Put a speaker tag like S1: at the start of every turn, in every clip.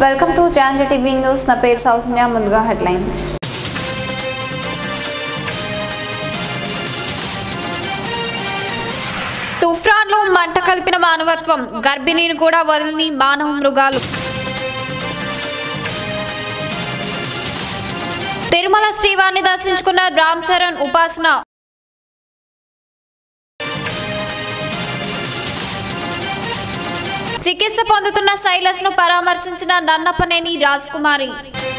S1: Welcome to జాంజ TV news నా పేరు సౌజన్య ముందుగా హెడ్లైన్స్ తుఫ్రాన్లో మంట కలిపిన మానవత్వం గర్భిణీని కూడా వదిలిని మానవ మృగాలు తిరుమల శ్రీవారిని దర్శించుకున్న రామ్ చరణ్ ఉపాసన చికిత్స పొందుతున్న శైలస్ ను పరామర్శించిన నన్నపనేని రాజకుమారి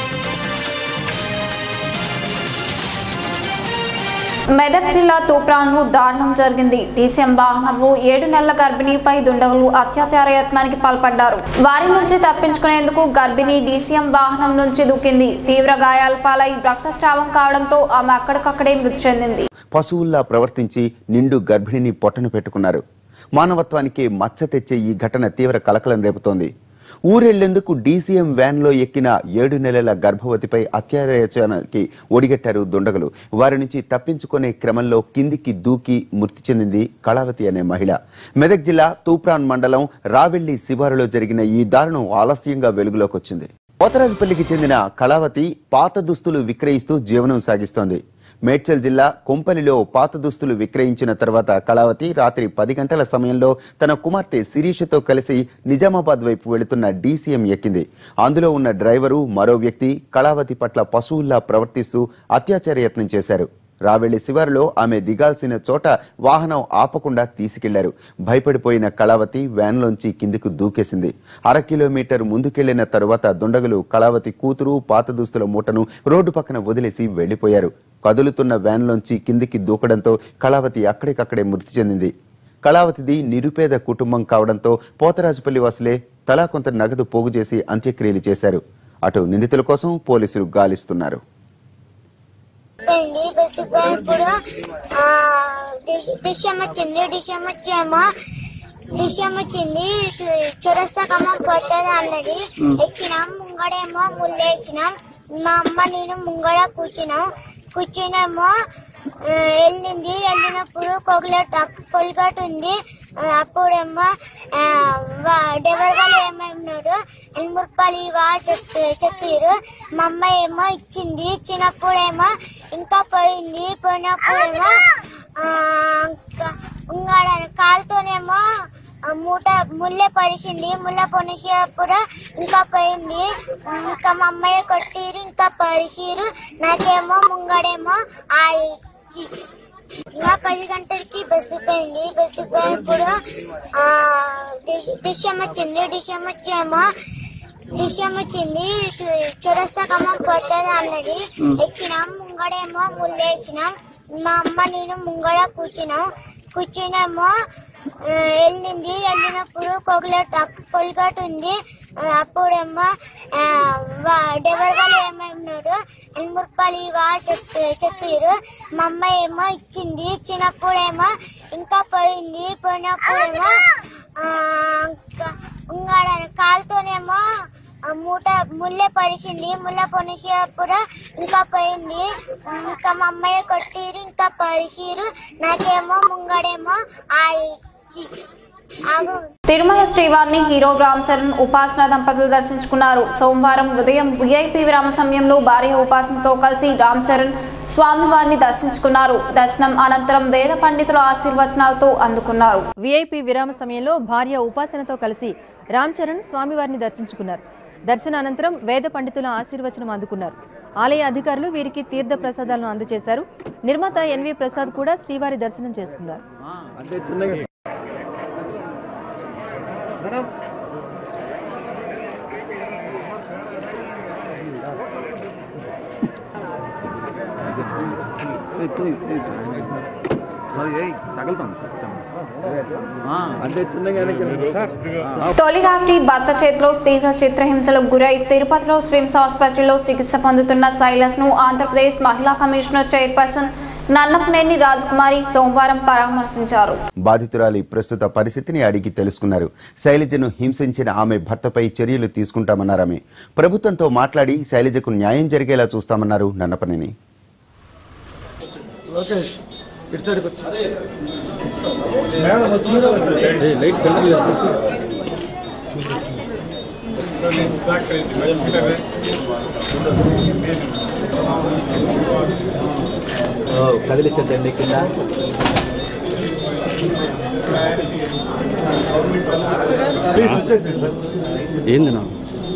S1: మెదక్ జిల్లా తూప్రాన్లో దారుణం జరిగింది డీసీఎం వాహనంలో ఏడు నెలల గర్భిణీపై దుండగులు అత్యాచార యత్నానికి పాల్పడ్డారు వారి నుంచి తప్పించుకునేందుకు గర్భిణి డీసీఎం వాహనం నుంచి దూకింది తీవ్ర గాయాల పాలై రక్తస్రావం కావడంతో ఆమె అక్కడికక్కడే మృతి చెందింది
S2: పశువుల్లా ప్రవర్తించి నిండు గర్భిణిని పొట్టను పెట్టుకున్నారు మానవత్వానికి మచ్చ తెచ్చే ఈ ఘటన తీవ్ర కలకలం రేపుతోంది ఊరెళ్లేందుకు డీసీఎం వ్యాన్లో ఎక్కిన ఏడు నెలల గర్భవతిపై అత్యాచారానికి ఒడిగట్టారు దుండగులు వారి నుంచి తప్పించుకునే క్రమంలో కిందికి దూకి మృతి చెందింది కళావతి అనే మహిళ మెదక్ జిల్లా తూప్రాన్ మండలం రావెల్లి శివారులో జరిగిన ఈ దారుణం ఆలస్యంగా వెలుగులోకి వచ్చింది పోతరాజుపల్లికి చెందిన కళావతి పాత దుస్తులు విక్రయిస్తూ జీవనం సాగిస్తోంది మేడ్చల్ జిల్లా కొంపలిలో పాత దుస్తులు విక్రయించిన తర్వాత కళావతి రాత్రి పది గంటల సమయంలో తన కుమార్తె శిరీషతో కలిసి నిజామాబాద్ వైపు వెళుతున్న డీసీఎం ఎక్కింది అందులో ఉన్న డ్రైవరు మరో వ్యక్తి కళావతి పట్ల పశువుల్లా ప్రవర్తిస్తూ అత్యాచార యత్నం చేశారు రావెళ్లి శివారులో ఆమె దిగాల్సిన చోట వాహనం ఆపకుండా తీసుకెళ్లారు భయపడిపోయిన కళావతి వ్యాన్లోంచి కిందికి దూకేసింది అర కిలోమీటర్ ముందుకెళ్లిన తరువాత దుండగులు కళావతి కూతురు పాత దుస్తుల మూటను రోడ్డు పక్కన వదిలేసి వెళ్లిపోయారు కదులుతున్న వ్యాన్లోంచి కిందికి దూకడంతో కళావతి అక్కడికక్కడే మృతి చెందింది కళావతిది నిరుపేద కుటుంబం కావడంతో పోతరాజుపల్లి వాసులే తలా కొంత నగదు పోగు చేసి అంత్యక్రియలు చేశారు అటు నిందితుల కోసం పోలీసులు గాలిస్తున్నారు
S3: పోయింది బస్సు పోయినప్పుడు ఆ, డి- డిషం వచ్చింది డిషం వచ్చేమో డిషం వచ్చింది చు- చురస్తకమ్మ పోతుంది అన్నది ఎక్కినాం ముంగడేమో ముళ్ళేసినాం మా అమ్మ నేను ముంగడ కూర్చున్నాం కూర్చునేమో ఆ, వెళ్ళింది వెళ్ళినప్పుడు కొగలట్ కొలగట్ ఉంది ఆ, అప్పుడేమో ఆ, వా- డ్రైవర్ వాళ్ళు ఏమన్నారు ఎనిమిది రూపాయలు ఇవా చెప్పి చెప్పారు మా అమ్మ ఏమో ఇచ్చింది ఇచ్చినప్పుడేమో ఇంకా పోయింది పోయినప్పుడేమో ఆ, ఇంకా ఉంగాడ కాలుతోనేమో ఆ, మూట ముల్లె పరిచింది ముళ్ళ పొనిసినప్పుడు ఇంకా పోయింది ఇంకా మా అమ్మయ్య కొట్టిరు ఇంకా పరిచిరు నాకేమో ముంగడేమో ఆ ఇచ్చి- ఇలా పది గంటలకి బస్సు పోయింది బస్సు పోయినప్పుడు ఆ, డి- డిషం వచ్చింది డిషం వచ్చేమో డిషం వచ్చింది చు- చురస్తకమ్మ పోతుంది అన్నది ఎక్కినాం ముంగడేమో ముళ్ళేసినాం మా అమ్మ నేను ముంగడ కూర్చున్నాం కూర్చునేమో ఆ, వెళ్ళింది వెళ్ళినప్పుడు కొగలట్ కొలగట్ ఉంది ఆ, అప్పుడేమో ఆ, వా- డ్రైవర్ వాళ్ళు ఏమన్నారు ఎనిమిది రూపాయలు ఇవా చెప్పి చెప్పారు మా అమ్మ ఏమో ఇచ్చింది ఇచ్చినప్పుడేమో ఇంకా పోయింది పోయినప్పుడేమో ఆ, ఇంకా ఉంగాడ కాలుతోనేమో ఆ మూట ముల్లె పరిచింది ముళ్ళ పొనిసినప్పుడు ఇంకా పోయింది ఇంకా మా అమ్మయ్య కొట్టిరు ఇంకా పరిచిరు నాకేమో ముంగడేమో ఆ ఇచ్చి- ఆగు
S1: తిరుమల శ్రీవారిని హీరో రామ్ చరణ్ ఉపాసన దంపతులు దర్శించుకున్నారు సోమవారం ఉదయం విఐపి విరామ సమయంలో భార్య ఉపాసనతో కలిసి రామ్ చరణ్ స్వామివారిని దర్శించుకున్నారు దర్శనం అనంతరం వేద పండితుల ఆశీర్వచనాలతో అందుకున్నారు
S4: విఐపి విరామ సమయంలో భార్య ఉపాసనతో కలిసి రామ్ చరణ్ స్వామివారిని దర్శించుకున్నారు దర్శన అనంతరం వేద పండితుల ఆశీర్వచనం అందుకున్నారు ఆలయ అధికారులు వీరికి తీర్థ ప్రసాదాలను అందజేశారు నిర్మాత ఎన్వి ప్రసాద్ కూడా శ్రీవారి దర్శనం చేసుకున్నారు
S5: అంటే చిన్నగా
S1: తొలి రాత్రి భర్త చేతిలో తీవ్ర చిత్రహింసలకు గురై తిరుపతిలో స్విమ్స్ ఆసుపత్రిలో చికిత్స పొందుతున్న శైలస్ ను ఆంధ్రప్రదేశ్ మహిళా కమిషనర్ చైర్పర్సన్ నన్నపనేని రాజకుమారి సోమవారం పరామర్శించారు
S2: బాధితురాలి ప్రస్తుత పరిస్థితిని అడిగి తెలుసుకున్నారు శైలజను హింసించిన ఆమె భర్తపై చర్యలు తీసుకుంటామన్నారు ఆమె ప్రభుత్వంతో మాట్లాడి శైలజకు న్యాయం జరిగేలా చూస్తామన్నారు నన్నపనేని
S5: లైట్ కలిపి కదిలించద్దండి కింద ఏంది నా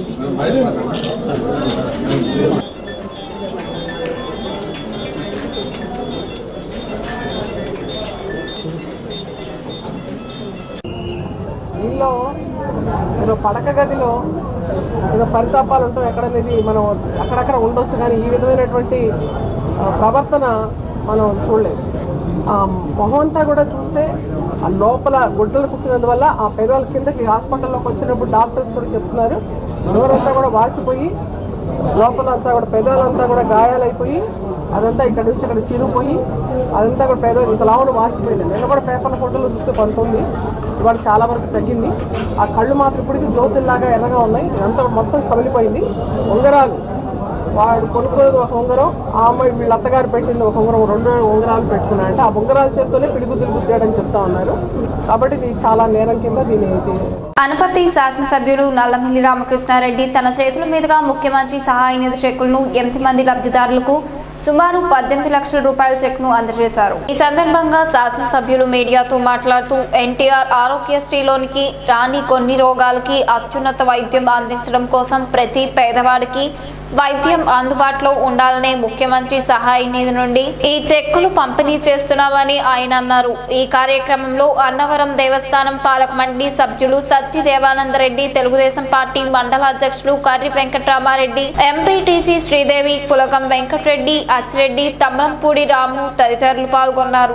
S6: దీనిలో ఏదో పడక గదిలో ఏదో పరితాపాలు ఉంటాం ఎక్కడనేది మనం అక్కడక్కడ ఉండొచ్చు కానీ ఈ విధమైనటువంటి ఆ, ప్రవర్తన మనం చూడలేదు ఆ మొహం అంతా కూడా చూస్తే ఆ లోపల గుడ్డలు కుట్టినందువల్ల ఆ పెదవుల కిందకి హాస్పిటల్లోకి వచ్చినప్పుడు డాక్టర్స్ కూడా చెప్తున్నారు నోరంతా కూడా వాచిపోయి లోపల అంతా కూడా పెదాలంతా కూడా గాయాలైపోయి అదంతా ఇక్కడ నుంచి ఇక్కడ చిరిగిపోయి అదంతా కూడా పెదవులు ఇంత లావును వాసిపోయింది నిన్న కూడా పేపర్ల ఫోటోలు చూస్తే కొంత ఉంది ఇవాళ చాలా వరకు తగ్గింది ఆ కళ్ళు మాత్రం ఇప్పటికీ జ్యోతుల్లాగా ఎర్రగా ఉన్నాయి ఇదంతా మొత్తం కమిలిపోయింది ఉంగరాలు వాడు కొనుక్కోదు ఒక ఉంగరం ఆ అమ్మాయి వీళ్ళ అత్తగారు పెట్టింది ఒక ఉంగరం రెండు ఉంగరాలు పెట్టుకున్నారంటే ఆ ఉంగరాల చేత్తోనే పిడుగుద్దులు గుద్దాడని చెప్తా ఉన్నారు కాబట్టి ఇది చాలా నేరం కింద దీని ఇది
S1: అనపతి శాసనసభ్యులు నల్లమిల్లి రామకృష్ణారెడ్డి తన చేతుల మీదుగా ముఖ్యమంత్రి సహాయ నిధి చెక్కులను ఎనిమిది మంది లబ్ధిదారులకు సుమారు పద్దెనిమిది లక్షల రూపాయల చెక్ను అందజేశారు ఈ సందర్భంగా శాసనసభ్యులు మీడియాతో మాట్లాడుతూ ఎన్టీఆర్ ఆరోగ్యశ్రీలోనికి రాని కొన్ని రోగాలకి అత్యున్నత వైద్యం అందించడం కోసం ప్రతి పేదవాడికి వైద్యం అందుబాటులో ఉండాలనే ముఖ్యమంత్రి సహాయ నిధి నుండి ఈ చెక్కులు పంపిణీ చేస్తున్నామని ఆయన అన్నారు ఈ కార్యక్రమంలో అన్నవరం దేవస్థానం పాలక మండలి సభ్యులు సత్య దేవానందరెడ్డి తెలుగుదేశం పార్టీ మండల అధ్యక్షులు కర్రి వెంకటరామారెడ్డి ఎంపీటీసీ శ్రీదేవి పులగం వెంకటరెడ్డి అచ్చిరెడ్డి తమ్మలంపూడి రాము తదితరులు పాల్గొన్నారు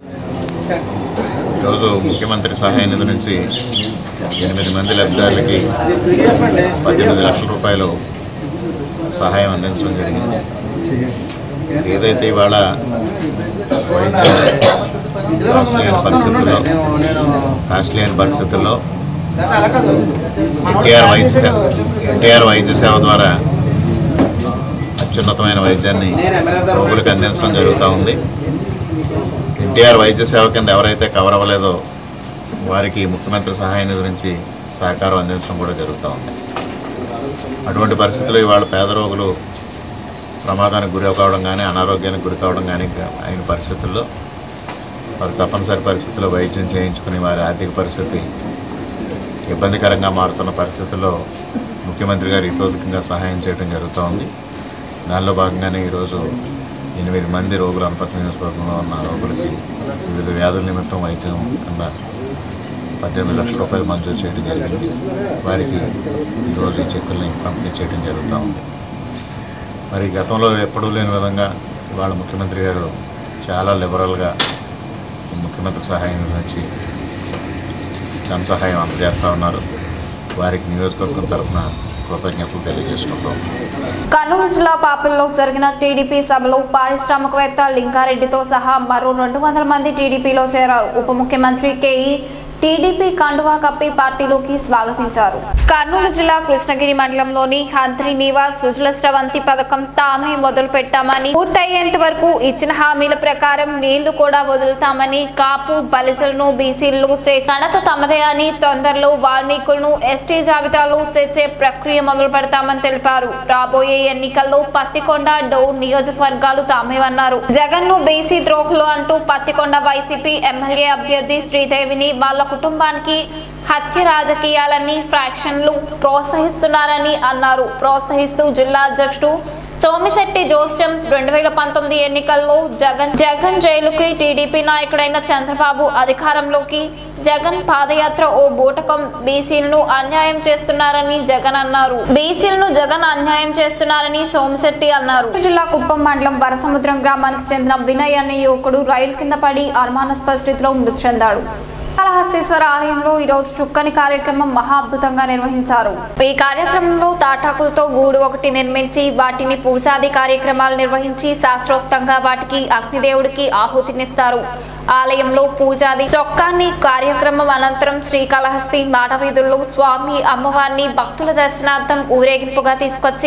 S7: ఈరోజు ముఖ్యమంత్రి సహాయ నిధి నుంచి ఎనిమిది మంది లబ్ధిదారులకి పద్దెనిమిది లక్షల రూపాయలు సహాయం అందించడం జరిగింది ఏదైతే ఇవాళ వైద్యం కాస్ట్లీ అయిన పరిస్థితుల్లో కాస్ట్లీ అయిన పరిస్థితుల్లో ఎన్టీఆర్ వైద్య సేవ ఎన్టీఆర్ వైద్య సేవ ద్వారా అత్యున్నతమైన వైద్యాన్ని రోగులకు అందించడం జరుగుతూ ఉంది ఎన్టీఆర్ వైద్య సేవ కింద ఎవరైతే కవర్ అవ్వలేదో వారికి ముఖ్యమంత్రి సహాయ నిధి నుంచి సహకారం అందించడం కూడా జరుగుతూ ఉంది అటువంటి పరిస్థితుల్లో ఇవాళ పేద రోగులు ప్రమాదానికి గురి కావడం కానీ అనారోగ్యానికి గురి కావడం కానీ అయిన పరిస్థితుల్లో వారు తప్పనిసరి పరిస్థితుల్లో వైద్యం చేయించుకుని వారి ఆర్థిక పరిస్థితి ఇబ్బందికరంగా మారుతున్న పరిస్థితుల్లో ముఖ్యమంత్రి గారు ఇతోధికంగా సహాయం చేయడం జరుగుతూ ఉంది దానిలో భాగంగానే ఈరోజు ఎనిమిది మంది రోగులు అనపతి నియోజకవర్గంలో ఉన్న రోగులకి వివిధ వ్యాధుల నిమిత్తం వైద్యం కింద పద్దెనిమిది లక్షల రూపాయలు మంజూరు చేయడం జరిగింది వారికి ఈరోజు ఈ చెక్కుల్ని పంపిణీ చేయడం జరుగుతూ ఉంది మరి గతంలో ఎప్పుడూ లేని విధంగా ఇవాళ ముఖ్యమంత్రి గారు చాలా లిబరల్గా ఈ ముఖ్యమంత్రి సహాయం నుంచి ధన సహాయం అందజేస్తూ ఉన్నారు వారికి నియోజకవర్గం తరఫున కృతజ్ఞతలు తెలియజేసుకుంటాం
S1: కర్నూలు జిల్లా పాపల్లో జరిగిన టీడీపీ సభలో పారిశ్రామికవేత్త లింగారెడ్డితో సహా మరో రెండు వందల మంది టీడీపీలో చేరారు ఉప ముఖ్యమంత్రి కేఈ టీడీపీ కండువా కప్పి పార్టీలోకి స్వాగతించారు కర్నూలు జిల్లా కృష్ణగిరి మండలంలోని హంత్రి నివాస్ సుజల స్రవంతి పథకం తామే మొదలు పెట్టామని పూర్తయ్యేంత వరకు ఇచ్చిన హామీల ప్రకారం నీళ్లు కూడా వదులుతామని కాపు బలిసలను బీసీలు ఘనత తమదే అని తొందరలో వాల్మీకులను ఎస్టీ జాబితాలో చేర్చే ప్రక్రియ మొదలు పెడతామని తెలిపారు రాబోయే ఎన్నికల్లో పత్తికొండ డౌన్ నియోజకవర్గాలు తామేవన్నారు జగన్ ను బీసీ ద్రోహులు అంటూ పత్తికొండ వైసీపీ ఎమ్మెల్యే అభ్యర్థి శ్రీదేవిని వాళ్ళ కుటుంబానికి హత్య రాజకీయాలని ఫ్రాక్షన్లు ప్రోత్సహిస్తున్నారని అన్నారు ప్రోత్సహిస్తూ జిల్లా అధ్యక్షుడు సోమిశెట్టి జోస్యం రెండు వేల పంతొమ్మిది ఎన్నికల్లో జగన్ జగన్ జైలుకి టీడీపీ నాయకుడైన చంద్రబాబు అధికారంలోకి జగన్ పాదయాత్ర ఓ బూటకం బీసీలను అన్యాయం చేస్తున్నారని జగన్ అన్నారు బీసీలను జగన్ అన్యాయం చేస్తున్నారని సోమిశెట్టి అన్నారు జిల్లా కుప్పం మండలం వరసముద్రం గ్రామానికి చెందిన వినయ్ అనే యువకుడు రైలు కింద పడి అనుమానాస్పద స్థితిలో మృతి చెందాడు కాళహస్తీశ్వర ఆలయంలో ఈ రోజు చుక్కని కార్యక్రమం మహా అద్భుతంగా నిర్వహించారు ఈ కార్యక్రమంలో తాటాకులతో గూడు ఒకటి నిర్మించి వాటిని పూజాది కార్యక్రమాలు నిర్వహించి శాస్త్రోక్తంగా వాటికి అగ్నిదేవుడికి ఆహుతినిస్తారు ఆలయంలో పూజాది చొక్కాన్ని కార్యక్రమం అనంతరం శ్రీకాళహస్తి మాటవీధుల్లో స్వామి అమ్మవారిని భక్తుల దర్శనార్థం ఊరేగింపుగా తీసుకొచ్చి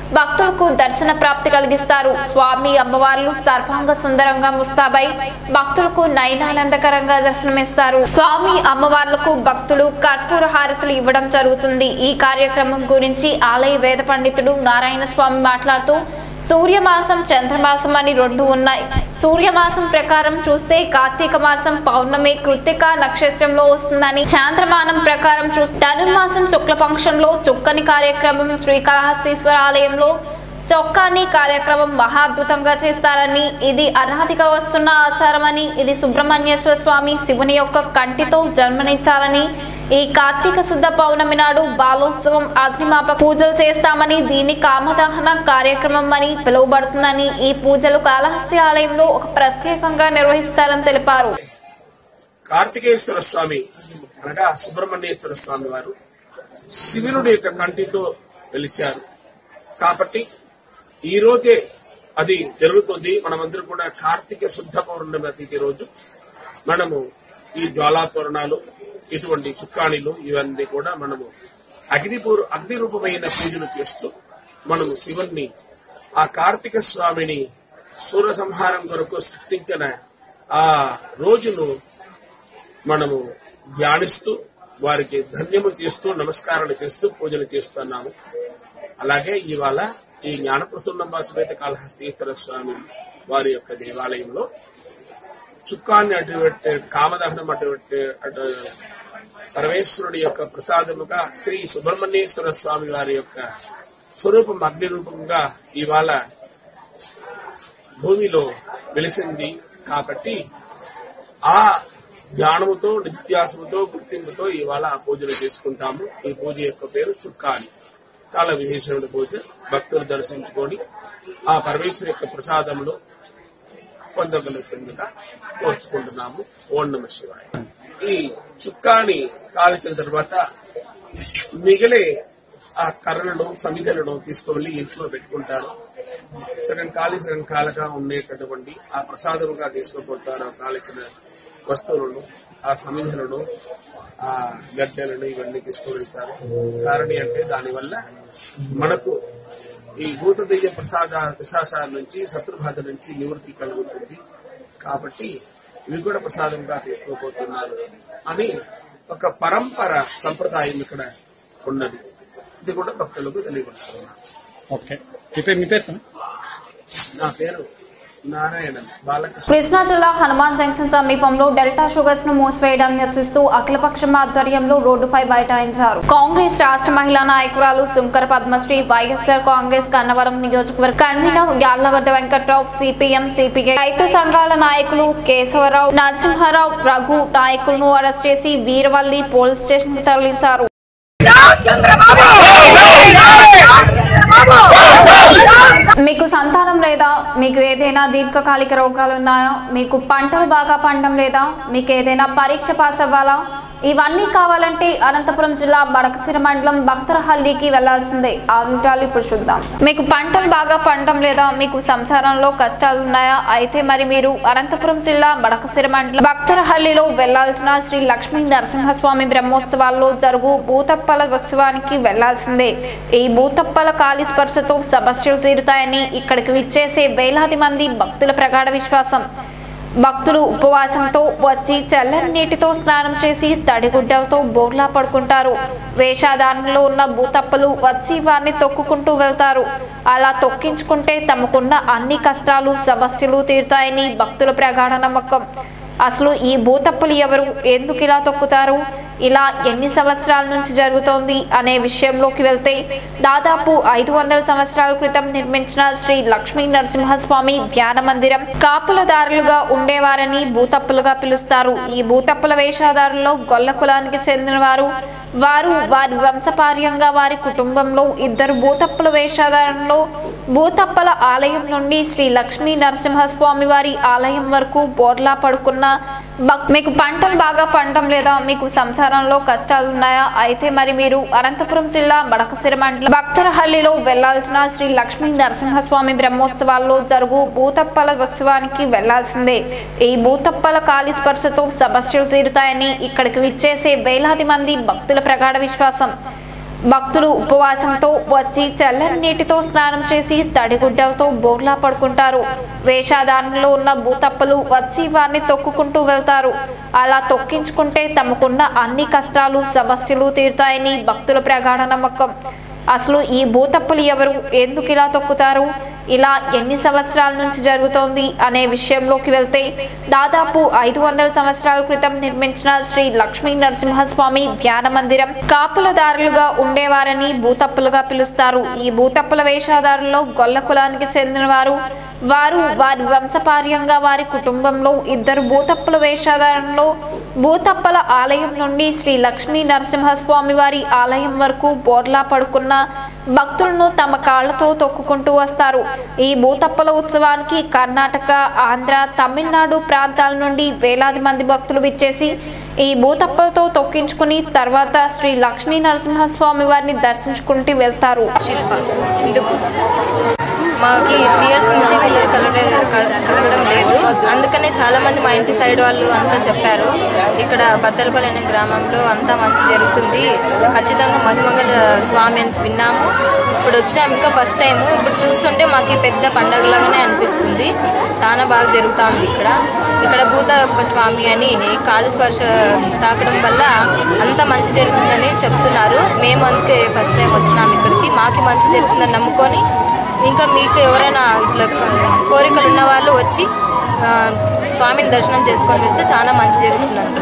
S1: భక్తులకు దర్శన ప్రాప్తి కలిగిస్తారు స్వామి అమ్మవార్లు సర్వాంగ సుందరంగా ముస్తాబై భక్తులకు నయనానందకరంగా దర్శనమిస్తారు స్వామి అమ్మవార్లకు భక్తులు కర్పూర హారతులు ఇవ్వడం జరుగుతుంది ఈ కార్యక్రమం గురించి ఆలయ వేద పండితుడు నారాయణ స్వామి మాట్లాడుతూ సూర్యమాసం చంద్రమాసం అని రెండు ఉన్నాయి సూర్యమాసం ప్రకారం చూస్తే కార్తీక మాసం పౌర్ణమి కృత్తిక నక్షత్రంలో వస్తుందని చాంద్రమానం ప్రకారం చూస్తే ధనుర్మాసం శుక్లపక్షంలో చుక్కని కార్యక్రమం శ్రీకాళహస్తీశ్వర ఆలయంలో చొక్కాని కార్యక్రమం మహా అద్భుతంగా చేస్తారని ఇది అనాదిగా వస్తున్న ఆచారమని ఇది సుబ్రహ్మణ్యేశ్వర స్వామి శివుని యొక్క కంటితో జన్మనిచ్చారని ఈ కార్తీక శుద్ధ పౌర్ణమి నాడు బాలోత్సవం అగ్నిమాప పూజలు చేస్తామని దీన్ని కామదహన కార్యక్రమం అని పిలువబడుతుందని ఈ పూజలు కాళహస్తి ఆలయంలో ఒక ప్రత్యేకంగా నిర్వహిస్తారని తెలిపారు
S8: కార్తికేశ్వర స్వామి అనగా సుబ్రహ్మణ్యేశ్వర స్వామి వారు శివునుడి యొక్క కంటితో వెలిచారు కాబట్టి ఈ రోజే అది జరుగుతుంది మనమందరం కూడా కార్తీక శుద్ధ పౌర్ణమి తిథి రోజు మనము ఈ జ్వాలా తోరణాలు ఇటువంటి చుక్కాణిలు ఇవన్నీ కూడా మనము అగ్నిపూర్ అగ్ని రూపమైన పూజలు చేస్తూ మనము శివుణ్ణి ఆ కార్తీక స్వామిని సూర్య సంహారం కొరకు సృష్టించిన ఆ రోజును మనము ధ్యానిస్తూ వారికి ధన్యము చేస్తూ నమస్కారాలు చేస్తూ పూజలు చేస్తున్నాము అలాగే ఇవాళ ఈ జ్ఞానప్రసన్న సమేత కాళహస్తీశ్వర స్వామి వారి యొక్క దేవాలయంలో చుక్కాన్ని అటువంటి కామదహనం అటువంటి అటు పరమేశ్వరుడి యొక్క ప్రసాదముగా శ్రీ సుబ్రహ్మణ్యేశ్వర స్వామి వారి యొక్క స్వరూపం అగ్ని రూపంగా ఇవాళ భూమిలో వెలిసింది కాబట్టి ఆ జ్ఞానముతో నిత్యాసముతో గుర్తింపుతో ఇవాళ ఆ పూజలు చేసుకుంటాము ఈ పూజ యొక్క పేరు చుక్కాని చాలా విశేషమైన పూజ భక్తులు దర్శించుకొని ఆ పరమేశ్వరు యొక్క ప్రసాదంలో పొందగలుగుతుందిగా కోర్చుకుంటున్నాము ఓం నమ శివాయ ఈ చుక్కాని కాల్చిన తర్వాత మిగిలే ఆ కర్రలను సమిధలను తీసుకువెళ్లి ఇంట్లో పెట్టుకుంటారు సగం కాలి సగం కాలగా ఉండేటటువంటి ఆ ప్రసాదముగా తీసుకుపోతారు ఆ కాల్చిన వస్తువులను ఆ సమిధలను ఆ గడ్డలను ఇవన్నీ తీసుకువెళ్తారు కారణి అంటే దానివల్ల మనకు ఈ భూతదయ్య ప్రసాద పిశాసాల నుంచి శత్రుబాధ నుంచి నివృత్తి కలుగుతుంది కాబట్టి ఇవి కూడా ప్రసాదంగా తీసుకోబోతున్నారు అని ఒక పరంపర సంప్రదాయం ఇక్కడ ఉన్నది ఇది కూడా భక్తులకు తెలియపరుస్తున్నాను
S5: ఓకే మీ పేరు మీ పేరు సార్
S8: నా పేరు నారాయణన్ బాలకృష్ణ
S1: కృష్ణా జిల్లా హనుమాన్ జంక్షన్ సమీపంలో డెల్టా షుగర్స్ ను మూసివేయడం నిరసిస్తూ అఖిలపక్షం ఆధ్వర్యంలో రోడ్డుపై బైఠాయించారు కాంగ్రెస్ రాష్ట్ర మహిళా నాయకురాలు శంకర పద్మశ్రీ వైఎస్ఆర్ కాంగ్రెస్ కన్నవరం నియోజకవర్గ convener Yarlagadda Venkatrao CPM CPI రైతు సంఘాల నాయకులు కేశవరావు నరసింహారావు రఘు నాయకులను అరెస్ట్ చేసి వీరవల్లి పోలీస్ స్టేషన్ కు తరలించారు మీకు సంతానం లేదా మీకు ఏదైనా దీర్ఘకాలిక రోగాలు ఉన్నాయా మీకు పంటలు బాగా పండడం లేదా మీకు ఏదైనా పరీక్ష పాస్ అవ్వాలా ఇవన్నీ కావాలంటే అనంతపురం జిల్లా బడకసిర మండలం భక్తరహల్లికి వెళ్లాల్సిందే ఆ వివరాలు ఇప్పుడు చూద్దాం మీకు పంటలు బాగా పండడం లేదా మీకు సంసారంలో కష్టాలు ఉన్నాయా అయితే మరి మీరు అనంతపురం జిల్లా బడకసిర మండలం భక్తరహల్లిలో వెళ్లాల్సిన శ్రీ లక్ష్మీ నరసింహస్వామి బ్రహ్మోత్సవాల్లో జరుగు భూతప్పల ఉత్సవానికి వెళ్లాల్సిందే ఈ భూతప్పల కాలి స్పర్శతో సమస్యలు తీరుతాయని ఇక్కడికి విచ్చేసే వేలాది మంది భక్తుల ప్రగాఢ విశ్వాసం భక్తులు ఉపవాసంతో వచ్చి చల్లని నీటితో స్నానం చేసి తడిగుడ్డలతో బోర్లా పడుకుంటారు వేషాధారణలో ఉన్న భూతప్పలు వచ్చి వారిని తొక్కుకుంటూ వెళ్తారు అలా తొక్కించుకుంటే తమకున్న అన్ని కష్టాలు సమస్యలు తీరుతాయని భక్తుల ప్రగాఢ నమ్మకం అసలు ఈ భూతప్పలు ఎవరు ఎందుకు ఇలా తొక్కుతారు ఇలా ఎన్ని సంవత్సరాల నుంచి జరుగుతోంది అనే విషయంలోకి వెళ్తే దాదాపు ఐదు వందల సంవత్సరాల క్రితం నిర్మించిన శ్రీ లక్ష్మీ నరసింహస్వామి ధ్యాన మందిరం కాపులదారులుగా ఉండేవారని భూతప్పులుగా పిలుస్తారు ఈ భూతప్పుల వేషాదారుల్లో గొల్ల కులానికి చెందిన వారు వారు వారి వంశపార్యంగా వారి కుటుంబంలో ఇద్దరు భూతప్పుల వేషాధారణలో భూతప్పల ఆలయం నుండి శ్రీ లక్ష్మీ నరసింహస్వామి వారి ఆలయం వరకు బోర్లా పడుకున్న భక్- మీకు పంటలు బాగా పండడం లేదా మీకు సంసారంలో కష్టాలు ఉన్నాయా అయితే మరి మీరు అనంతపురం జిల్లా బడకసిర మండలం భక్తరహల్లిలో వెళ్లాల్సిన శ్రీ లక్ష్మీ నరసింహస్వామి బ్రహ్మోత్సవాల్లో జరుగు భూతప్పల ఉత్సవానికి వెళ్లాల్సిందే ఈ భూతప్పల కాలి స్పర్శతో సమస్యలు తీరుతాయని ఇక్కడికి విచ్చేసే వేలాది మంది భక్తుల ప్రగాఢ విశ్వాసం భక్తులు ఉపవాసంతో వచ్చి చల్లని నీటితో స్నానం చేసి తడిగుడ్డలతో బోర్లా పడుకుంటారు వేషాధారణలో ఉన్న భూతప్పలు వచ్చి వారిని తొక్కుకుంటూ వెళ్తారు అలా తొక్కించుకుంటే తమకున్న అన్ని కష్టాలు సమస్యలు తీరుతాయని భక్తుల ప్రగాఢ నమ్మకం అసలు ఈ భూతప్పులు ఎవరు ఎందుకు ఇలా తొక్కుతారు ఇలా ఎన్ని సంవత్సరాల నుంచి జరుగుతోంది అనే విషయంలోకి వెళ్తే దాదాపు ఐదు వందల సంవత్సరాల క్రితం నిర్మించిన శ్రీ లక్ష్మీ నరసింహస్వామి ధ్యాన మందిరం కాపులదారులుగా ఉండేవారని భూతప్పులుగా పిలుస్తారు ఈ భూతప్పుల వేషధారుల్లో గొల్ల కులానికి చెందినవారు వారు వారి వంశపార్యంగా వారి కుటుంబంలో ఇద్దరు భూతప్పుల వేషధారణలో భూతప్పల ఆలయం నుండి శ్రీ లక్ష్మీ నరసింహస్వామి వారి ఆలయం వరకు బోర్లా పడుకున్న భక్తులను తమ కాళ్లతో తొక్కుకుంటూ వస్తారు ఈ భూతప్పల ఉత్సవానికి కర్ణాటక ఆంధ్ర తమిళనాడు ప్రాంతాల నుండి వేలాది మంది భక్తులు విచ్చేసి ఈ భూతప్పలతో తొక్కించుకుని తర్వాత శ్రీ లక్ష్మీ నరసింహస్వామి వారిని దర్శించుకుంటూ వెళ్తారు
S9: శిల్ప ఇందుకు మాకి త్రీ ఇయర్స్ నుంచి పిల్లలు కలవడం కలవడం లేదు అందుకనే చాలా మంది మా ఇంటి సైడ్ వాళ్ళు అంతా చెప్పారు ఇక్కడ బద్దలపల్లి అనే గ్రామంలో అంతా మంచి జరుగుతుంది ఖచ్చితంగా మహిమంగళ స్వామి అని విన్నాము ఇప్పుడు వచ్చినాము ఇంకా ఫస్ట్ టైం ఇప్పుడు చూస్తుంటే మాకు ఈ పెద్ద పండగలాగానే అనిపిస్తుంది చాలా బాగా జరుగుతూ ఉంది ఇక్కడ ఇక్కడ భూతప్ప స్వామి అని కాలు స్పర్శ తాకడం వల్ల అంతా మంచి జరుగుతుందని చెప్తున్నారు మేము అందుకే ఫస్ట్ టైం వచ్చినాము ఇక్కడికి మాకు మంచి జరుగుతుందని నమ్ముకొని ఇంకా మీకు ఎవరైనా ఇట్లా కోరికలు ఉన్న వాళ్ళు వచ్చి ఆ, స్వామిని దర్శనం చేసుకొని వెళ్తే చాలా మంచి జరుగుతుంది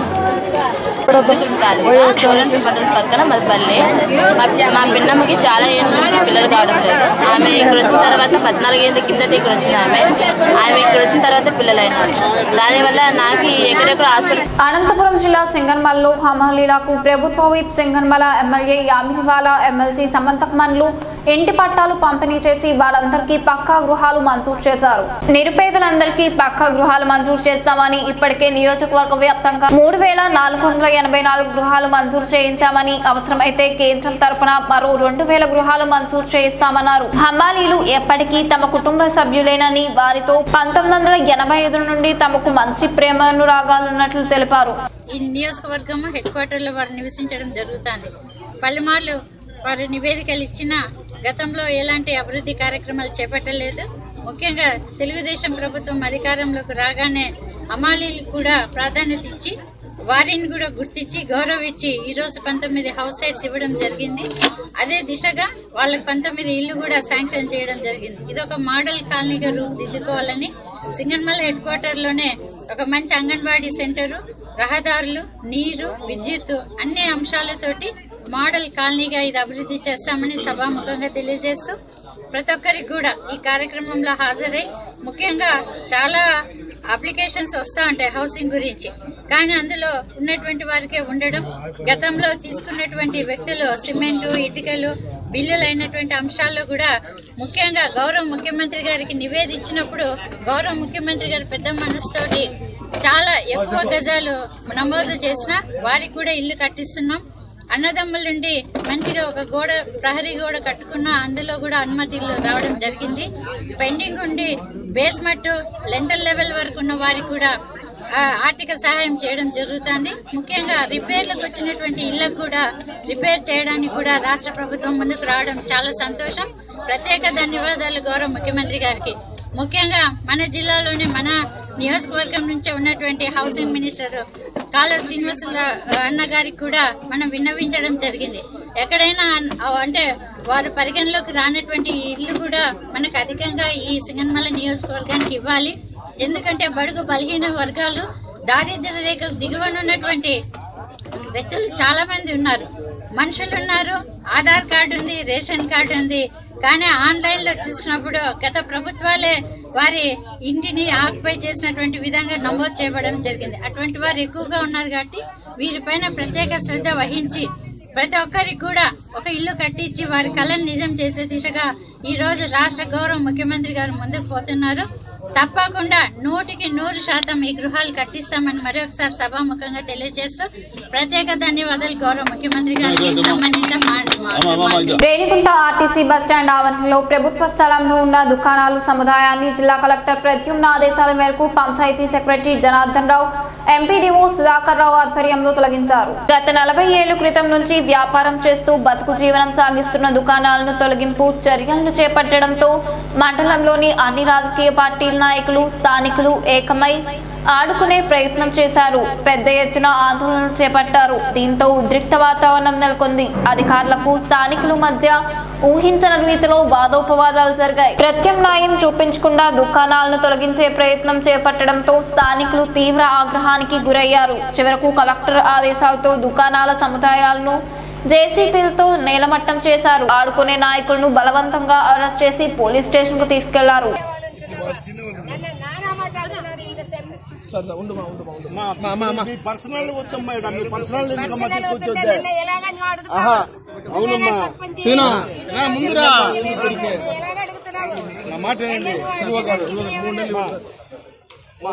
S10: గౌరవం పట్టణం పక్కన మదపల్లి మా మా పిన్నమ్మకి చాలా ఏళ్ళ నుంచి పిల్లలు కావడం లేదు ఆమె ఇక్కడ వచ్చిన తర్వాత పద్నాలుగు ఏళ్ళ కిందట ఇక్కడ వచ్చింది ఆమె ఆమె ఇక్కడ వచ్చిన తర్వాత పిల్లలు అయినారు దానివల్ల నాకు ఎక్కడెక్కడ హాస్పిటల్
S1: అనంతపురం జిల్లా సింగన్మలలో హమలీలకు ప్రభుత్వ whip Singanamala MLA Yaminibala MLC సమంతకమన్లు ఇంటి పట్టాలు పంపిణీ చేసి వారందరికీ పక్కా గృహాలు మంజూరు చేశారు నిరుపేదలందరికీ పక్కా గృహాలు మంజూరు చేస్తామని ఇప్పటికే నియోజకవర్గ వ్యాప్తంగా మూడు వేల నాలుగు వందల ఎనభై నాలుగు గృహాలు మంజూరు చేయించామని అవసరమైతే కేంద్రం తరపున మరో రెండు వేల గృహాలు మంజూరు చేయిస్తామన్నారు హమాలీలు ఎప్పటికీ తమ కుటుంబ సభ్యులేనని వారితో పంతొమ్మిది వందల ఎనభై ఐదు నుండి తమకు మంచి ప్రేమానురాగాలున్నట్లు తెలిపారు
S11: ఈ నియోజకవర్గం హెడ్ క్వార్టర్ లో వారు నివసించడం జరుగుతుంది పలుమార్లు వారు నివేదికలు ఇచ్చిన గతంలో ఎలాంటి అభివృద్ధి కార్యక్రమాలు చేపట్టలేదు ముఖ్యంగా తెలుగుదేశం ప్రభుత్వం అధికారంలోకి రాగానే అమాలీలు కూడా ప్రాధాన్యత ఇచ్చి వారిని కూడా గుర్తించి గౌరవించి ఈ రోజు పంతొమ్మిది హౌస్ సైట్స్ ఇవ్వడం జరిగింది అదే దిశగా వాళ్ళకి పంతొమ్మిది ఇల్లు కూడా శాంక్షన్ చేయడం జరిగింది ఇది ఒక మోడల్ కాలనీగా రూపుదిద్దుకోవాలని సింగన్మల్ హెడ్ క్వార్టర్ లోనే ఒక మంచి అంగన్వాడీ సెంటరు రహదారులు నీరు విద్యుత్ అన్ని అంశాలతోటి మోడల్ కాలనీగా ఇది అభివృద్ధి చేస్తామని సభాముఖంగా తెలియజేస్తూ ప్రతి ఒక్కరికి కూడా ఈ కార్యక్రమంలో హాజరై ముఖ్యంగా చాలా అప్లికేషన్స్ వస్తూ ఉంటాయి హౌసింగ్ గురించి కానీ అందులో ఉన్నటువంటి వారికే ఉండడం గతంలో తీసుకున్నటువంటి వ్యక్తులు సిమెంటు ఇటుకలు బిల్లులు అయినటువంటి అంశాల్లో కూడా ముఖ్యంగా గౌరవ ముఖ్యమంత్రి గారికి నివేదించినప్పుడు గౌరవ ముఖ్యమంత్రి గారి పెద్ద మనసుతోటి చాలా ఎక్కువ గజాలు నమోదు చేసిన వారికి కూడా ఇల్లు కట్టిస్తున్నాం అన్నదమ్ముల నుండి మంచిగా ఒక గోడ ప్రహరీ గోడ కట్టుకున్న అందులో కూడా అనుమతిలు రావడం జరిగింది పెండింగ్ ఉండి బేస్మెంట్ లెంటల్ లెవెల్ వరకు ఉన్న వారికి కూడా ఆ, ఆర్థిక సహాయం చేయడం జరుగుతుంది ముఖ్యంగా రిపేర్లకు వచ్చినటువంటి ఇళ్లకు కూడా రిపేర్ చేయడానికి కూడా రాష్ట్ర ప్రభుత్వం ముందుకు రావడం చాలా సంతోషం ప్రత్యేక ధన్యవాదాలు గౌరవ ముఖ్యమంత్రి గారికి ముఖ్యంగా మన జిల్లాలోనే మన నియోజకవర్గం నుంచే ఉన్నటువంటి హౌసింగ్ మినిస్టర్ కాళ శ్రీనివాసరావు అన్న గారికి కూడా మనం విన్నవించడం జరిగింది ఎక్కడైనా అన్- అంటే వారు పరిగణలోకి రానటువంటి ఇల్లు కూడా మనకు అధికంగా ఈ సింగన్మల నియోజకవర్గానికి ఇవ్వాలి ఎందుకంటే బడుగు బలహీన వర్గాలు దారిద్ర్య రేఖ దిగువన ఉన్నటువంటి వ్యక్తులు చాలా మంది ఉన్నారు మనుషులు ఉన్నారు ఆధార్ కార్డు ఉంది రేషన్ కార్డు ఉంది కానీ ఆన్లైన్ లో చూసినప్పుడు గత ప్రభుత్వాలే వారి ఇంటిని ఆక్యుపై చేసినటువంటి విధంగా నమోదు చేయబడడం జరిగింది అటువంటి వారు ఎక్కువగా ఉన్నారు కాబట్టి వీరిపైన ప్రత్యేక శ్రద్ధ వహించి ప్రతి ఒక్కరికి కూడా ఒక ఇల్లు కట్టించి వారి కళను నిజం చేసే దిశగా ఈ రోజు రాష్ట్ర గౌరవ ముఖ్యమంత్రి గారు ముందుకు పోతున్నారు తప్పకుండా నూటికి నూరు శాతం ఈ గృహాలు కట్టిస్తామని మరొకసారి సభాముఖంగా తెలియజేస్తూ ప్రత్యేక ధన్యవాదాలు గౌరవ ముఖ్యమంత్రి గారికి సంబంధించిన మా-
S1: రేణిగుంట ఆర్టీసీ బస్టాండ్ ఆవరణలో ప్రభుత్వ స్థలంలో ఉన్న దుకాణాలు సముదాయాన్ని జిల్లా కలెక్టర్ ప్రద్యుమ్న ఆదేశాల మేరకు పంచాయతీ సెక్రటరీ జనార్దన్ రావు ఎంపీడీఓ సుధాకర్ రావు ఆధ్వర్యంలో తొలగించారు గత నలభై ఏళ్ల క్రితం నుంచి వ్యాపారం చేస్తూ బతుకు జీవనం సాగిస్తున్న దుకాణాలను తొలగింపు చర్యలను చేపట్టడంతో మండలంలోని అన్ని రాజకీయ పార్టీల నాయకులు స్థానికులు ఏకమై ఆడుకునే ప్రయత్నం చేశారు పెద్ద ఎత్తున ఆందోళనలు చేపట్టారు దీంతో ఉద్రిక్త వాతావరణం నెలకొంది అధికారులకు స్థానికుల మధ్య ఊహించని రీతిలో వాదోపవాదాలు జరిగాయి ప్రత్యామ్నాయం చూపించకుండా దుకాణాలను తొలగించే ప్రయత్నం చేపట్టడంతో స్థానికులు తీవ్ర ఆగ్రహానికి గురయ్యారు చివరకు కలెక్టర్ ఆదేశాలతో దుకాణాల సముదాయాలను జేసీపీలతో నేలమట్టం చేశారు ఆడుకునే నాయకులను బలవంతంగా అరెస్ట్ చేసి పోలీస్ స్టేషన్ కు తీసుకెళ్లారు
S6: సార్ సార్ ఉండు మా ఉండు మా ఉండు
S12: మా మా మా పర్సనల్ వద్దాం మేడం మీ పర్సనల్ ఎందుకమ్మా తీసుకొచ్చొద్దే ఆహా అవునమ్మా
S6: సీనా, రా ముందురా.
S12: నా మాట వినండి ఇదిగో గారు, మూడు నెలలు ఇవ్వండి. మా,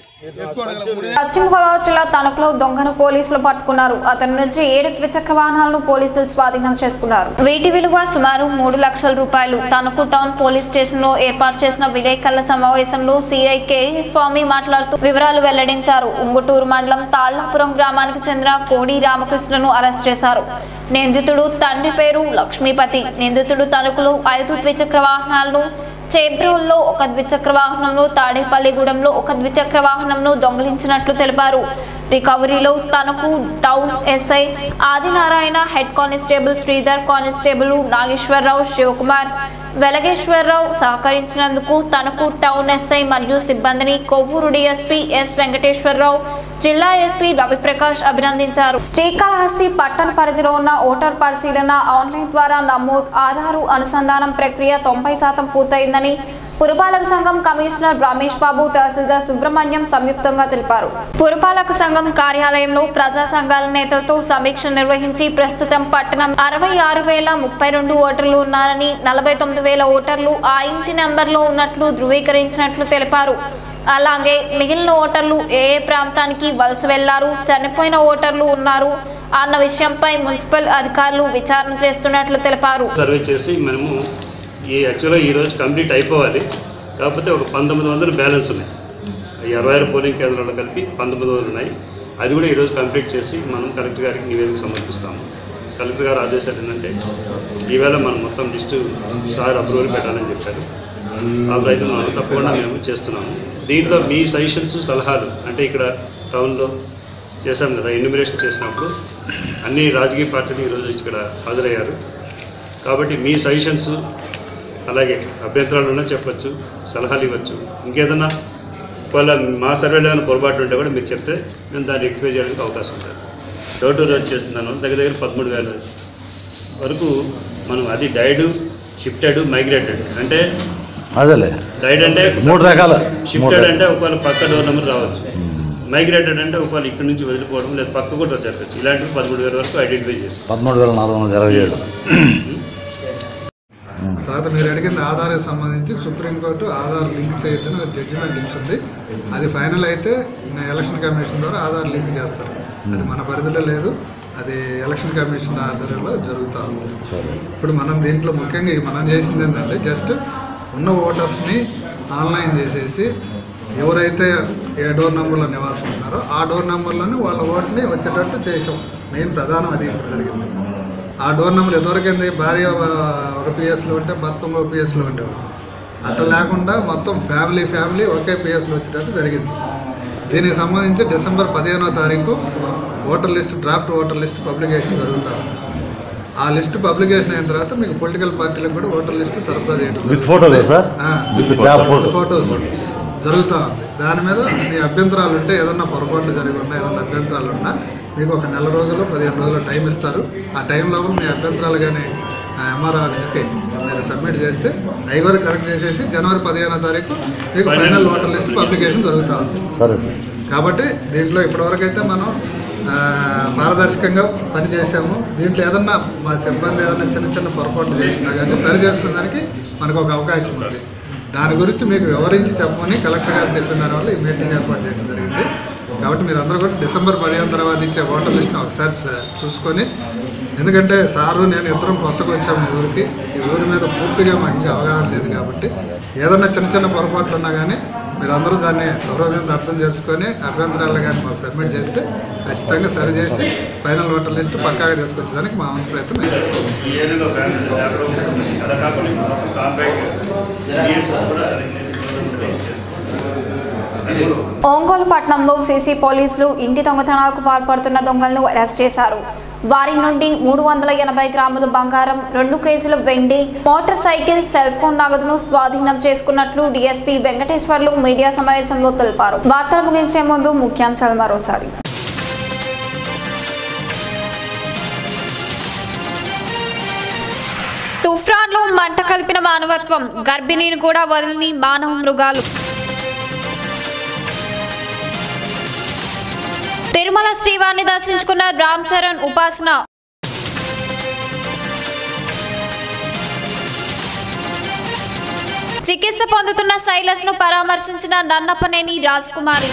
S1: పశ్చిమ గోదావరి జిల్లా తణుకులో దొంగను పోలీసులు పట్టుకున్నారు అతని నుంచి ఏడు ద్విచక్ర వాహనాలను పోలీసులు స్వాధీనం చేసుకున్నారు వీటి విలువ సుమారు మూడు లక్షల రూపాయలు తణుకు టౌన్ పోలీస్ స్టేషన్ లో ఏర్పాటు చేసిన విలేకరుల సమావేశంలో సిఐ కె స్వామి మాట్లాడుతూ వివరాలు వెల్లడించారు ఉంగుటూరు మండలం తాళ్లాపురం గ్రామానికి చెందిన కోడి రామకృష్ణను అరెస్ట్ చేశారు నిందితుడు తండ్రి పేరు లక్ష్మీపతి నిందితుడు తణుకులో ఐదు ద్విచక్ర వాహనాలను చేబ్రోల్లో ఒక ద్విచక్ర వాహనంలో తాడేపల్లిగూడెంలో ఒక ద్విచక్ర వాహనంను దొంగిలించినట్లు తెలిపారు రికవరీలో తనకు town SI Adinarayana head constable Sridhar constable Nageswararao Sivakumar Velageswararao సహకరించినందుకు తనకు టౌన్ ఎస్ఐ మరియు సిబ్బందిని కొవ్వూరు డిఎస్పీ ఎస్ వెంకటేశ్వరరావు జిల్లా ఎస్పీ రవిప్రకాష్ అభినందించారు శ్రీకాళహస్తి పట్టణ పరిధిలో ఉన్న ఓటర్ పరిశీలన ఆన్లైన్ ద్వారా నమోదు ఆధారు అనుసంధానం ప్రక్రియ తొంభై శాతం పూర్తయిందని పురపాలక సంఘం కమిషనర్ రమేష్ బాబు తహసీల్దార్ సుబ్రహ్మణ్యం సంయుక్తంగా తెలిపారు పురపాలక సంఘం కార్యాలయంలో ప్రజా సంఘాల నేతలతో సమీక్ష నిర్వహించి ప్రస్తుతం పట్టణం అరవై ఆరు వేల ముప్పై రెండు ఓటర్లు ఉన్నారని నలభై తొమ్మిది వేల ఓటర్లు ఆ ఇంటి నెంబర్లో ఉన్నట్లు ధృవీకరించినట్లు తెలిపారు అలాగే మిగిలిన ఓటర్లు ఏ ఏ ప్రాంతానికి వలస వెళ్లారు చనిపోయిన ఓటర్లు ఉన్నారు అన్న విషయంపై మున్సిపల్ అధికారులు విచారణ చేస్తున్నట్లు తెలిపారు
S13: సర్వే చేసి మనము ఈ యాక్చువల్గా ఈరోజు కంప్లీట్ అయిపోవాలి కాకపోతే ఒక పంతొమ్మిది వందలు బ్యాలెన్స్ ఉన్నాయి ఈ అరవై ఆరు పోలింగ్ కేంద్రాలు కలిపి పంతొమ్మిది వందలు ఉన్నాయి అది కూడా ఈరోజు కంప్లీట్ చేసి మనం కలెక్టర్ గారికి నివేదిక సమర్పిస్తాము కలెక్టర్ గారు ఆదేశాలు ఏంటంటే ఈవేళ మనం మొత్తం లిస్టు సార్ అప్రూవల్ పెట్టాలని చెప్పారు ఆ ప్రయత్నం మనం తప్పకుండా మేము చేస్తున్నాము దీంట్లో మీ సజెషన్స్ సలహాలు అంటే ఇక్కడ టౌన్లో చేశాం కదా ఎన్యూమినేషన్ చేసినప్పుడు అన్ని రాజకీయ పార్టీలు ఈరోజు ఇక్కడ హాజరయ్యారు కాబట్టి మీ సజెషన్స్ అలాగే అభ్యంతరాలు ఉన్నా చెప్పొచ్చు సలహాలు ఇవ్వచ్చు ఇంకేదన్నా ఒకవేళ మా సర్వేలో ఏదైనా పొరపాటు ఉంటే కూడా మీరు చెప్తే మేము దాన్ని రెక్టిఫై చేయడానికి అవకాశం ఉంటుంది డోర్ టు డోర్ చేస్తున్నాను దగ్గర దగ్గర పదమూడు వేల వరకు మనం అది డైడ్ షిఫ్టెడ్ మైగ్రేటెడ్ అంటే
S14: అదేలే
S13: డైడ్ అంటే
S14: మూడు రకాల
S13: షిఫ్టెడ్
S14: మూడు
S13: అంటే ఒకవేళ పక్క డోర్ నెంబర్ రావచ్చు మైగ్రేటెడ్ అంటే ఒకవేళ ఇక్కడి నుంచి వదిలిపోవడం లేదా పక్క కూడా జరగచ్చు ఇలాంటివి పదమూడు వేల వరకు ఐడెంటిఫై చేస్తాం
S14: పదమూడు వేల నాలుగు వందల ఇరవై ఏడు
S15: తర్వాత మీరు అడిగింది ఆధార్కి సంబంధించి సుప్రీంకోర్టు ఆధార్ లింక్ చేయొద్దని ఒక జడ్జిమెంట్ ఇచ్చింది అది ఫైనల్ అయితే నా ఎలక్షన్ కమిషన్ ద్వారా ఆధార్ లింక్ చేస్తారు అది మన పరిధిలో లేదు అది ఎలక్షన్ కమిషన్ ఆధ్వర్యంలో జరుగుతూ ఉంది ఇప్పుడు మనం దీంట్లో ముఖ్యంగా ఈ మనం చేసింది ఏంటంటే జస్ట్ ఉన్న ఓటర్స్ని ఆన్లైన్ చేసేసి ఎవరైతే ఏ డోర్ నెంబర్లో నివాసం ఉన్నారో ఆ డోర్ నెంబర్లోనే వాళ్ళ ఓటుని వచ్చేటట్టు చేసాం మెయిన్ ప్రధానం అది ఇప్పుడు జరిగింది ఆ డోర్ నెంబర్ ఎంతవరకైంది భార్య ఆ, ఒక పిఎస్లో ఉంటే భర్త ఇంకో పిఎస్లో ఉండేవాడు అట్లా లేకుండా మొత్తం ఫ్యామిలీ ఫ్యామిలీ ఒకే పిఎస్లో వచ్చేటట్టు జరిగింది దీనికి సంబంధించి డిసెంబర్ పదిహేనో తారీఖు voter list draft voter list publication జరుగుతూ ఉంది ఆ లిస్ట్ పబ్లికేషన్ అయిన తర్వాత మీకు పొలిటికల్ పార్టీలకు కూడా ఓటర్ లిస్ట్ సరఫరా చేయడం
S14: విత్ ఫోటోలు సార్
S15: ఆ,
S14: విత్ డ్రాప్ ఫోటో
S15: ఫోటోస్ జరుగుతూ ఉంది దాని మీద మీ అభ్యంతరాలు ఉంటే ఏదన్నా పొరపాట్లు జరిగి ఉన్నా ఏదన్నా అభ్యంతరాలు ఉన్నా మీకు ఒక నెల రోజులు పదిహేను రోజులు టైం ఇస్తారు ఆ టైం లోపల మీ అభ్యంతరాలు కానీ ఎంఆర్ ఆఫీస్కి మీరు సబ్మిట్ చేస్తే అవి వరకు కరెక్ట్ చేసేసి జనవరి పదిహేనో తారీఖు మీకు ఫైనల్ ఓటర్ లిస్ట్ పబ్లికేషన్ జరుగుతూ ఉంది
S14: సరే సార్
S15: కాబట్టి దీంట్లో ఇప్పటివరకు అయితే మనం ఆ, పారదర్శకంగా పనిచేసాము దీంట్లో ఏదన్నా మా సిబ్బంది ఏదన్నా చిన్న చిన్న పొరపాట్లు చేసినా కానీ సరి చేసుకునేదానికి మనకు ఒక అవకాశం ఉంది దాని గురించి మీకు వివరించి చెప్పమని కలెక్టర్ గారు చెప్పిన దానివల్ల ఈ మీటింగ్ ఏర్పాటు చేయడం జరిగింది కాబట్టి మీరు అందరూ కూడా డిసెంబర్ పదిహేను తర్వాత ఇచ్చే ఓటర్ లిస్ట్ని ఒకసారి స- చూసుకొని ఎందుకంటే సారు నేను ఇద్దరం కొత్తగా వచ్చాము ఈ ఊరికి ఈ ఊరి మీద పూర్తిగా మాకు ఇంకా అవగాహన లేదు కాబట్టి ఏదన్నా చిన్న చిన్న పొరపాట్లు ఉన్నా కానీ మీరందరూ దాన్ని సౌహృదయంతో అర్థం చేసుకొని అభ్యంతరాలు కానీ మాకు సబ్మిట్ చేస్తే ఖచ్చితంగా సరి చేసి ఫైనల్ ఓటర్ లిస్ట్ పక్కాగా తీసుకొచ్చేదానికి మా వంతు ప్రయత్నం
S13: ఈ ఏరియాలో ఫ్యామిలీ అక్కడ ఉంటుంది అలా కాకుండా మనం కాంట్రాక్ట్ కూడా arrange చేసి
S1: ఒంగోలు పట్టణంలో సీసీ పోలీసులు ఇంటి దొంగతనాలకు పాల్పడుతున్న దొంగలను అరెస్ట్ చేశారు వారి నుండి మూడు వందల ఎనభై గ్రాముల బంగారం రెండు కేజీల వెండి మోటార్ సైకిల్ సెల్ ఫోన్ నగదును స్వాధీనం చేసుకున్నట్లు డీఎస్పీ వెంకటేశ్వర్లు మీడియా సమావేశంలో తెలిపారు వార్తలు ముగించే ముందు ముఖ్యాంశాలు మరోసారి తుఫ్రాన్లో మంట కలిపిన మానవత్వం గర్భిణీని కూడా వదిలిని మానవ మృగాలు తిరుమల శ్రీవారిని దర్శించుకున్న రామ్ చరణ్ ఉపాసన చికిత్స పొందుతున్న శైలస్ ను పరామర్శించిన నన్నపనేని రాజ్కుమారి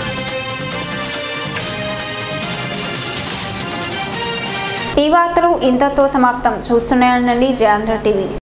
S1: ఈ వార్తలు ఇంతతో సమాప్తం చూస్తూనే ఉండండి జయాంధ్ర టీవీ